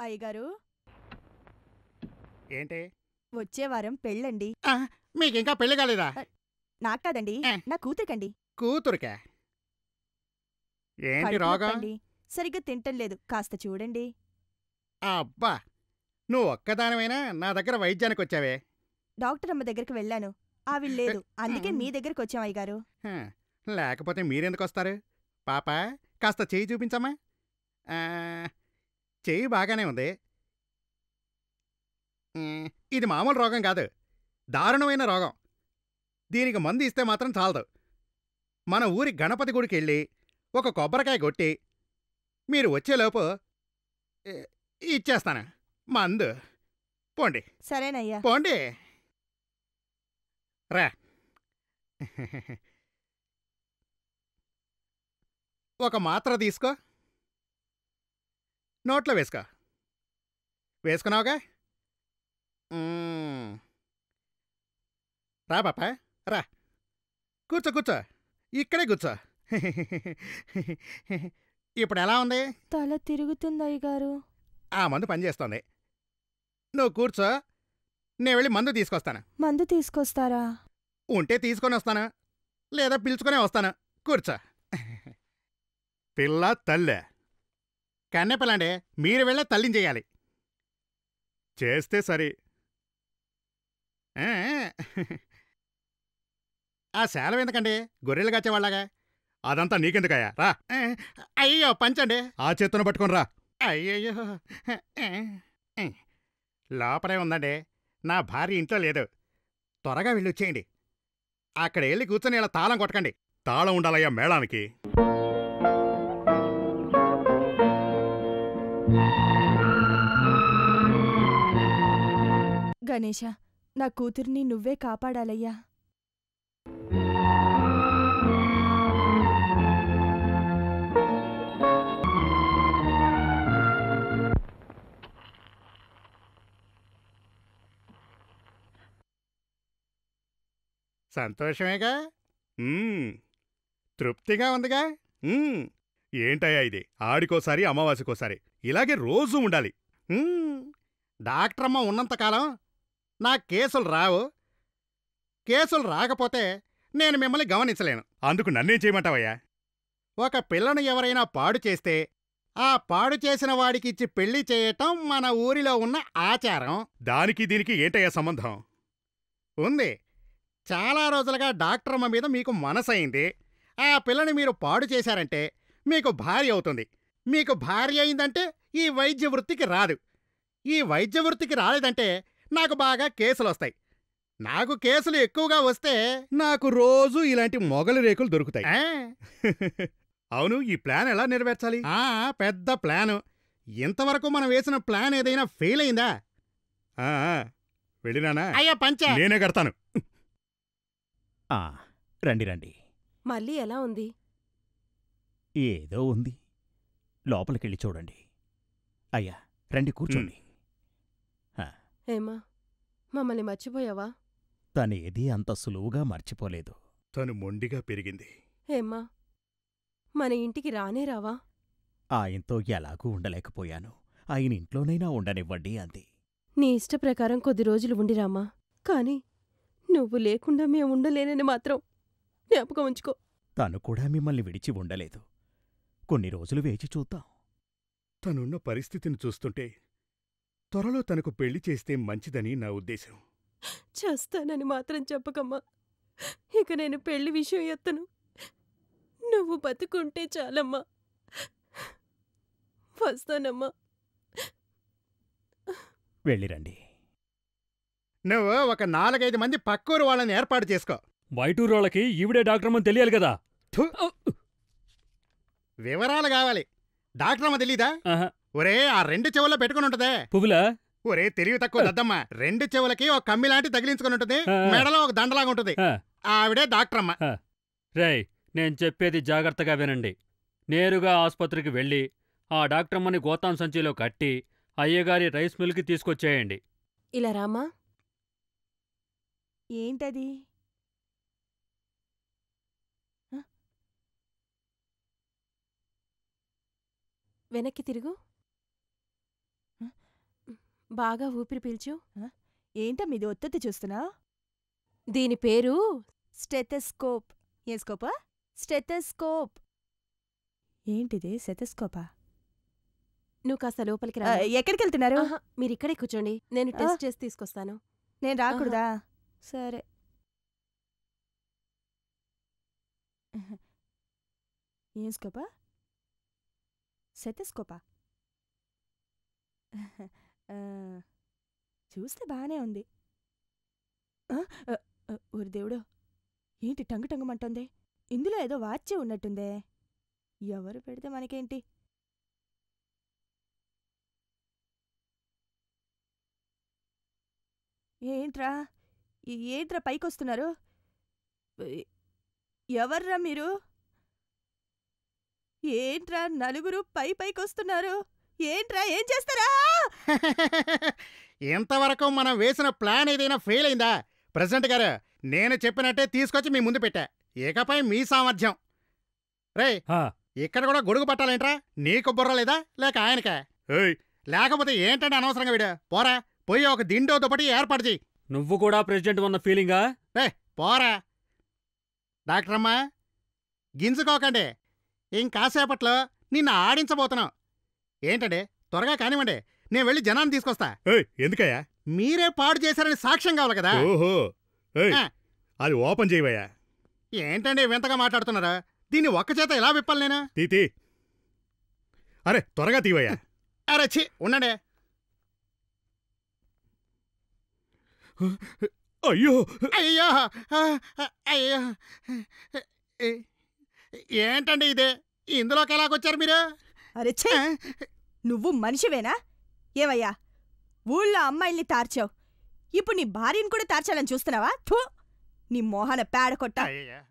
అయ్యగారు ఏంటి వచ్చే వారం పెళ్ళండి ఆ, మీకింకా పెళ్లి కాలేదా నాకు కాదండి ఏ. నా కూతురికండి కూతురికా ఏంటి కడుపు రోగం నొప్పండి. సరిగ్గా తింటం లేదు కాస్త చూడండి అబ్బా నువ్వు ఒక్కదానివైనా నా దగ్గర వైద్యానికి వచ్చావే డాక్టర్ అమ్మ దగ్గరికి వెళ్ళాను ఆవిడ లేదు అందుకే మీ దగ్గరికి వచ్చాం అయ్యగారు హ, లేకపోతే మీరెందుకు వస్తారు పాప కాస్త చెయ్యి చూపించమ్మా ఆ, చెయ్యి బాగానే ఉంది ఉమ్, ఇది మామూలు రోగం కాదు దారుణమైన రోగం దీనికి మందు ఇస్తే మాత్రం చాలదు మన ఊరి గణపతి గుడికి వెళ్ళి ఒక కొబ్బరికాయ కొట్టి మీరు వచ్చేలోపు ఏ, ఇచ్చేస్తాను మందు పోండి సరేనయ్యా పోండి రా ఒక మాత్ర తీసుకో నోట్లో వేసుకో వేసుకున్నావుగా మ్మ్. రా పాప రా కూర్చో కూర్చో ఇక్కడే కూర్చో ఇప్పుడు ఎలా ఉంది తల తిరుగుతుంది అయ్యగారు ఆ మందు పనిచేస్తోంది నువ్వు కూర్చో నేను వెళ్ళి మందు తీసుకొస్తాను మందు తీసుకొస్తారా ఉంటే తీసుకొని వస్తాను లేదా పిలుచుకునే వస్తాను కూర్చో పిల్ల తల్లె కన్నె పిల్లండి మీరు వెళ్ళే తల్లిని చేయాలి చేస్తే సరి ఆ, ఆ శాలం ఎందుకండి గొర్రెలు కాచేవాళ్ళగా అదంతా నీకెందుకయ్యా రా ఆ, అయ్యో పంచండి ఆ చేత్తున పట్టుకొని రా అయ్యయ్యో లోపలే ఉందండి నా భార్య ఇంట్లో లేదు త్వరగా వెళ్ళి వచ్చేయండి అక్కడ వెళ్ళి కూర్చొని ఇలా తాళం కొట్టకండి తాళం ఉండాలయ్యా మేళానికి గణేష నా కూతుర్ని నువ్వే కాపాడాలయ్యా సంతోషమేగా మ్మ్. తృప్తిగా ఉందిగా మ్మ్. ఏంటయ్యా ఇది ఆడికోసారి అమావాస్యకోసారి ఇలాగే రోజూ ఉండాలి మ్మ్. డాక్టరమ్మ ఉన్నంతకాలం నా కేసులు రావు కేసులు రాకపోతే నేను మిమ్మల్ని గమనించలేను అందుకు నన్నేం చేయమంటావయ్యా ఒక పిల్లను ఎవరైనా పాడు చేస్తే ఆ పాడు చేసిన వాడికిచ్చి పెళ్లి చేయటం మన ఊరిలో ఉన్న ఆచారం దానికి దీనికి ఏంటయ్యా సంబంధం ఉంది చాలా రోజులుగా డాక్టరమ్మ మీద మీకు మనసైంది ఆ పిల్లని మీరు పాడు చేశారంటే మీకు భార్య అవుతుంది మీకు భార్య అయిందంటే ఈ వైద్య వృత్తికి రాదు ఈ వైద్య వృత్తికి రాలేదంటే నాకు బాగా కేసులు వస్తాయి నాకు కేసులు ఎక్కువగా వస్తే నాకు రోజు ఇలాంటి మొగలి రేకులు దొరుకుతాయి ఆ? అవును ఈ ప్లాన్ ఎలా నెరవేర్చాలి ఆ పెద్ద ప్లాను ఇంతవరకు మనం వేసిన ప్లాన్ ఏదైనా ఫెయిల్ అయిందా ఆ, ఆ, వెళ్ళినానా అయ్యా పంచ నేనే కడతాను ఆ, రండి రండి మళ్ళీ ఎలా ఉంది ఏదో ఉంది లోపలికెళ్ళి చూడండి అయ్యా రండి కూర్చోండి ఏమా మమ్మల్ని మర్చిపోయావా తనేదీ అంత సులువుగా మర్చిపోలేదు తను మొండిగా పెరిగింది ఏమ్మా మన ఇంటికి రానే రావా ఆయనతో ఎలాగూ ఉండలేకపోయాను ఆయన ఇంట్లోనైనా ఉండనివ్వండి అంది నీ ఇష్ట ప్రకారం కొద్ది రోజులు ఉండిరామా కాని నువ్వు లేకుండా మేము ఉండలేనని మాత్రం జ్ఞాపకం ఉంచుకో తను కూడా మిమ్మల్ని విడిచి ఉండలేదు కొన్ని రోజులు వేచి చూద్దాం తనున్న పరిస్థితిని చూస్తుంటే త్వరలో తనకు పెళ్లి చేస్తే మంచిదని నా ఉద్దేశం చేస్తానని మాత్రం చెప్పకమ్మా ఇక నేను పెళ్లి విషయం ఎత్తను నువ్వు బతుకుంటే చాలమ్మా వస్తానమ్మా వెళ్ళిరండి నువ్వు ఒక నాలుగైదు మంది పక్కూరు వాళ్ళని ఏర్పాటు చేసుకో బయటూరోళ్ళకి ఈవిడే డాక్టర్ అని తెలియాలి కదా థు. వివరాలు కావాలి డాక్టర్ అమ్మ తెలీదా ఆహా, ఒరే ఆ రెండు చెవుల్లో పెట్టుకుని ఉంటదే పువ్వులా ఒరే తెలివి తక్కువ దద్దమ్మ రెండు చెవులకి ఒక కమ్మి లాంటి తగిలించుకుని ఉంటుంది ఆ. మెడలో ఒక దండలాగా ఉంటుంది ఆ. ఆవిడే డాక్టర్ అమ్మ రేయ్ నేను చెప్పేది జాగ్రత్తగా వినండి నేరుగా ఆసుపత్రికి వెళ్ళి ఆ డాక్టరమ్మని గోతాం సంచిలో కట్టి అయ్యగారి రైస్ మిల్కి తీసుకొచ్చేయండి ఇలా రామా ఏంటది వెనక్కి తిరుగు బాగా ఊపిరి పీల్చు ఏంటో మీది ఒత్తిడి చూస్తున్నా దీని పేరు స్టెథెస్కోప్ ఏ స్కోపా స్టెథెస్కోప్ ఏంటిది స్టెథెస్కోపా నువ్వు కాస్త లోపలికి ఆ, రా ఎక్కడికి వెళ్తున్నారు ఆహా, మీరు ఇక్కడే కూర్చోండి నేను టెస్ట్ చేసి తీసుకొస్తాను నేను రాకూడదా సరే ఏం స్కోపా సెటెస్కోపా ఆ, చూస్తే బాగానే ఉంది ఆ, ఆ, ఆ, ఓరి దేవుడు ఏంటి టంగు టంగుమంటోంది ఇందులో ఏదో వాచే ఉన్నట్టుందే ఎవరు పెడితే మనకేంటి ఏంట్రా ఈ- ఏంట్రా పైకొస్తున్నారు ఎ- ఎవర్రా మీరు ఏంట్రా నలుగురు పై పైకొస్తున్నారు ఏంట్రా ఏం చేస్తారా ఇంతవరకు మనం వేసిన ప్లాన్ ఏదైనా ఫెయిల్ అయిందా ప్రెసిడెంట్ గారు నేను చెప్పినట్టే తీసుకొచ్చి మీ ముందు పెట్టా ఇకపై మీ సామర్థ్యం రే హా, ఇక్కడ కూడా గొడుగు పట్టాలేంట్రా నీకు బుర్ర లేదా లేక ఆయనకా ఏయ్ లేకపోతే ఏంటంటే అనవసరంగా వీడు పోరా పోయి ఒక దిండో దుప్పటి ఏర్పాటు చెయ్యి నువ్వు కూడా ప్రెసిడెంట్ ఉన్న ఫీలింగా పోరా డాక్టర్ అమ్మా గింజుకోకండి ఇంకాసేపట్లో నిన్ను ఆడించబోతున్నాం ఏంటండి త్వరగా కానివ్వండి నేను వెళ్ళి జనాన్ని తీసుకొస్తా ఎందుకయ్యా మీరే పాడు చేశారని సాక్ష్యం కావాలి కదా ఓహో ఏయ్, ఆ. అది ఓపెన్ చేయవయ్యా ఏంటండి వింతగా మాట్లాడుతున్నారా దీన్ని ఒక్క చేత ఎలా విప్పాలి నేను తీతి అరే త్వరగా తీవయ్యా అరే ఛీ ఉండండి అయ్యో అయ్యో ఆ, అయ్యో ఏ- ఏంటండి ఇదే ఇందులోకి ఎలాగొచ్చారు మీరు అరే ఛే నువ్వు మనిషివేనా ఏవయ్యా ఊళ్ళో అమ్మాయిల్ని తార్చావు ఇప్పుడు నీ భార్యని కూడా తార్చాలని చూస్తున్నావా థూ నీ మోహన పేడ కొట్ట అయ్యయ్య.